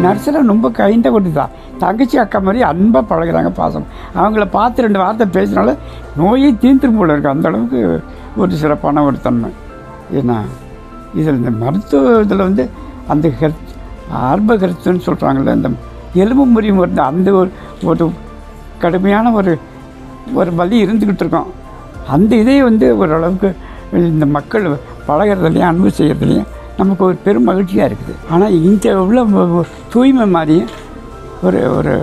நர்ஸெல்லாம் ரொம்ப கைண்டாக ஒரு தான் தங்கச்சி அக்கா மாதிரி அன்பாக பழகுறாங்க பாசம் அவங்கள பார்த்து ரெண்டு வார்த்தை பேசினால நோயே தீர்ந்துரும் போல இருக்கு அந்த அளவுக்கு ஒரு சிறப்பான ஒரு தன்மை ஏன்னா இதில் இந்த மருத்துவ இதில் வந்து அந்த ஹெல்த் ஆர்ப ஹெல்த்துன்னு சொல்கிறாங்கல்ல இந்த எலும்பு முறிவு மருந்து அந்த ஒரு ஒரு கடுமையான ஒரு ஒரு வலி இருந்துக்கிட்டு இருக்கோம் அந்த இதே வந்து ஓரளவுக்கு இந்த மக்கள் பழகிறதுலையும் அன்பு செய்கிறதுலையும் நமக்கு ஒரு பெரும் மகிழ்ச்சியாக இருக்குது ஆனால் இங்கே உள்ள ஒ- ஒ- தூய்மை மாதிரி ஒரு ஒரு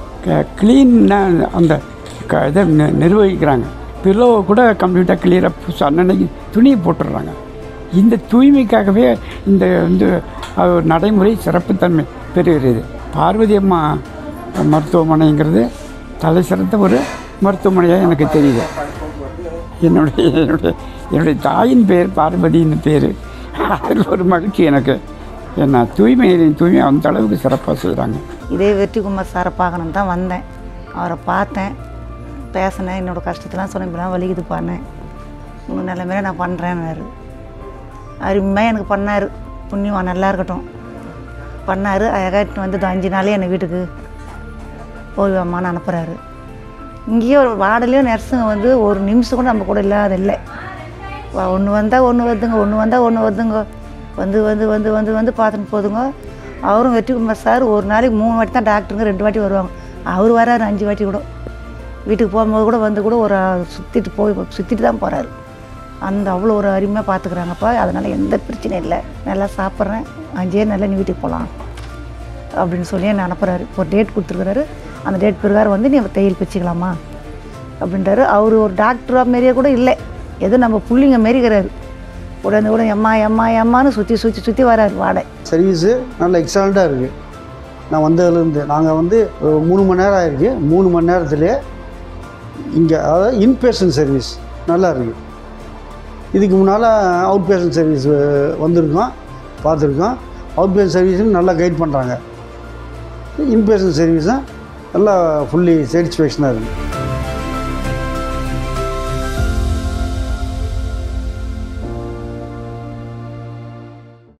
க்ளீனாக அந்த க இதை நி- நிர்வகிக்கிறாங்க பில்லோவை கூட கம்ப்ளீட்டாக கிளியராக புதுசு அன்னன்னைக்கு துணியை போட்டுடுறாங்க இந்த தூய்மைக்காகவே இந்த வந்து அது ஒரு நடைமுறை சிறப்புத்தன்மை பெறுகிறது பார்வதி அம்மா மருத்துவமனைங்கிறது தலை சிறந்த ஒரு மருத்துவமனையாக எனக்கு தெரியுது என்னுடைய என்னுடைய என்னுடைய தாயின் பேர் பார்வதின்னு பேர் அதில் ஒரு மகிழ்ச்சி எனக்கு என்ன தூய்மை தூய்மை அந்த அளவுக்கு சிறப்பாக செய்கிறாங்க இதே வெற்றிக்குமார் சாரை பார்க்கணுன்னு தான் வந்தேன் அவரை பார்த்தேன் பேசினேன் என்னோடய கஷ்டத்தெல்லாம் சொன்னேன் இப்படிலாம் வலிக்குது பண்ணேன் உங்கள் நிலைமையில நான் பண்ணுறேன்னாரு அருமையாக எனக்கு பண்ணார் புண்ணியம் நல்லா இருக்கட்டும் பண்ணார் அழகாட்டு வந்து இதோ அஞ்சு நாளே என்னை வீட்டுக்கு போய் அம்மான்னு அனுப்புகிறாரு இங்கேயும் ஒரு வார்டுலேயும் நர்ஸுங்க வந்து ஒரு நிமிஷம் கூட நம்ம கூட இல்லாத இல்லை ஒன்று வந்தால் ஒன்று வருதுங்க ஒன்று வந்தால் ஒன்று வருதுங்க வந்து வந்து வந்து வந்து வந்து பார்த்துட்டு போதுங்க அவரும் வெற்றிக்குமார் சார் ஒரு நாளைக்கு மூணு வாட்டி தான் டாக்டருங்க ரெண்டு வாட்டி வருவாங்க அவர் வராரு அஞ்சு வாட்டி கூட வீட்டுக்கு போகும்போது கூட வந்து கூட ஒரு சுற்றிட்டு போய் சுற்றிட்டு தான் போகிறாரு அந்த அவ்வளோ ஒரு அருமையாக பார்த்துக்குறாங்கப்பா அதனால் எந்த பிரச்சனையும் இல்லை நல்லா சாப்பிட்றேன் அஞ்சே நல்லா நீ வீட்டுக்கு போகலாம் அப்படின்னு சொல்லி என்னை அனுப்புகிறாரு ஒரு டேட் கொடுத்துருக்குறாரு அந்த டேட் பிரகாரம் வந்து நீ தையல் பிச்சுக்கலாமா அப்படின்றாரு அவர் ஒரு டாக்டராக மாரியே கூட இல்லை ஏதோ நம்ம புள்ளிங்க மாரிக்கிறாரு உடனே கூட எம்மா எம்மா எம்மான்னு சுற்றி சுற்றி சுற்றி வராரு வாடை சர்வீஸு நல்ல எக்ஸலண்ட்டாக இருக்குது நான் வந்ததுலேருந்து நாங்கள் வந்து ஒரு மூணு மணி நேரம் ஆயிருக்கு மூணு மணி நேரத்துலேயே இங்கே அதாவது இன்பேஷன் சர்வீஸ் நல்லா இருக்குது இதுக்கு முன்னால் அவுட் பேஷண்ட் சர்வீஸ் வந்திருக்கோம் பார்த்துருக்கோம் அவுட் பேஷண்ட் சர்வீஸும் நல்லா கைட் பண்ணுறாங்க இன்பேஷன் சர்வீஸும் நல்லா ஃபுல்லி சாட்டிஸ்ஃபேக்ஷனாக இருக்குது